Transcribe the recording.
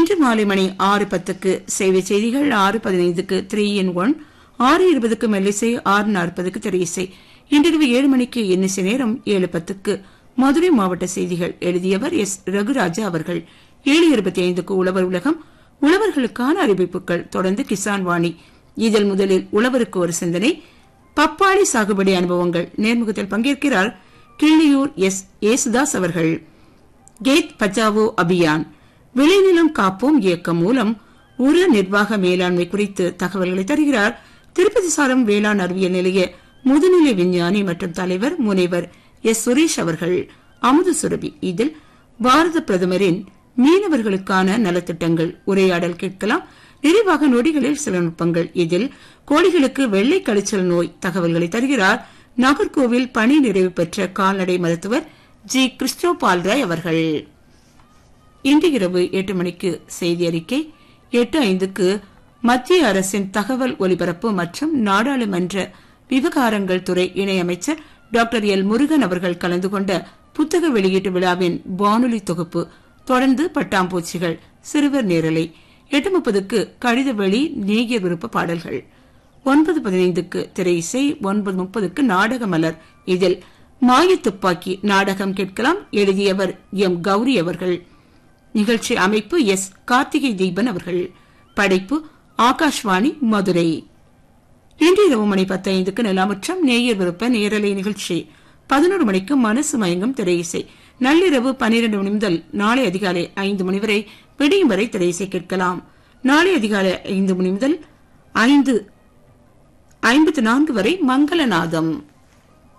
இன்று மாலை மணி ஆறு பத்துக்கு சேவை செய்திகள் ஆறு பதினைந்துக்கு த்ரீ இன் ஒன் ஆறு இருபதுக்கு மெல்லிசை ஆறு நாற்பதுக்கு திரையிசை இன்றிரவு ஏழு மணிக்கு எண்ணிசை நேரம் ஏழு பத்துக்கு மதுரை மாவட்ட செய்திகள் எழுதியவர் எஸ் ரகுராஜா அவர்கள் ஏழு இருபத்தி ஐந்துக்கு உழவர் உலகம் உழவர்களுக்கான அறிவிப்புகள் தொடர்ந்து கிசான் வாணி இதில் முதலில் உழவருக்கு ஒரு சிந்தனை பப்பாளி சாகுபடி அனுபவங்கள் நேர்முகத்தில் பங்கேற்கிறார் கிள்ளியூர் எஸ் ஏசுதாஸ் அவர்கள் கேத் பச்சாவோ அபியான் விளைநிலம் காப்போம் இயக்கம் மூலம் உர நிர்வாக மேலாண்மை குறித்து தகவல்களை தருகிறார் திருப்பதி சாரம் வேளாண் அறிவியல் நிலைய முதுநிலை விஞ்ஞானி மற்றும் தலைவர் முனைவர் எஸ் சுரேஷ் அவர்கள் அமுது சுரபி இதில் பாரத பிரதமரின் மீனவர்களுக்கான நலத்திட்டங்கள் உரையாடல் கேட்கலாம் நிறைவாக நொடிகளில் சில நுட்பங்கள் இதில் கோழிகளுக்கு வெள்ளை கழிச்சல் நோய் தகவல்களை தருகிறார் நாகர்கோவில் பணி நிறைவு பெற்ற கால்நடை மருத்துவர் ஜி கிறிஸ்டோபால் ராய் அவர்கள் இன்று இரவு எட்டு மணிக்கு செய்தி அறிக்கை எட்டு ஐந்துக்கு மத்திய அரசின் தகவல் ஒலிபரப்பு மற்றும் நாடாளுமன்ற விவகாரங்கள் துறை இணையமைச்சர் டாக்டர் எல் முருகன் அவர்கள் கலந்து கொண்ட புத்தக வெளியீட்டு விழாவின் வானொலி தொகுப்பு தொடர்ந்து பட்டாம்பூச்சிகள் சிறுவர் நேரலை எட்டு முப்பதுக்கு கடித வெளி நேகிய விருப்ப பாடல்கள் ஒன்பது பதினைந்துக்கு திரை இசை ஒன்பது முப்பதுக்கு நாடக மலர் இதில் மாய துப்பாக்கி நாடகம் கேட்கலாம் எழுதியவர் எம் கௌரி அவர்கள் நிகழ்ச்சி அமைப்பு எஸ் கார்த்திகை தீபன் அவர்கள் படைப்பு ஆகாஷ்வாணி மதுரை இன்று இரவு மணி பத்து ஐந்துக்கு நிலாமுற்றம் நேயர் விருப்ப நேரலை நிகழ்ச்சி பதினோரு மணிக்கு மனசு மயங்கும் திரையிசை நள்ளிரவு பன்னிரண்டு மணி முதல் நாளை அதிகாலை ஐந்து மணி வரை விடியும் வரை திரையிசை கேட்கலாம் நாளை அதிகாலை ஐந்து மணி முதல் ஐந்து ஐம்பத்தி நான்கு வரை மங்களநாதம்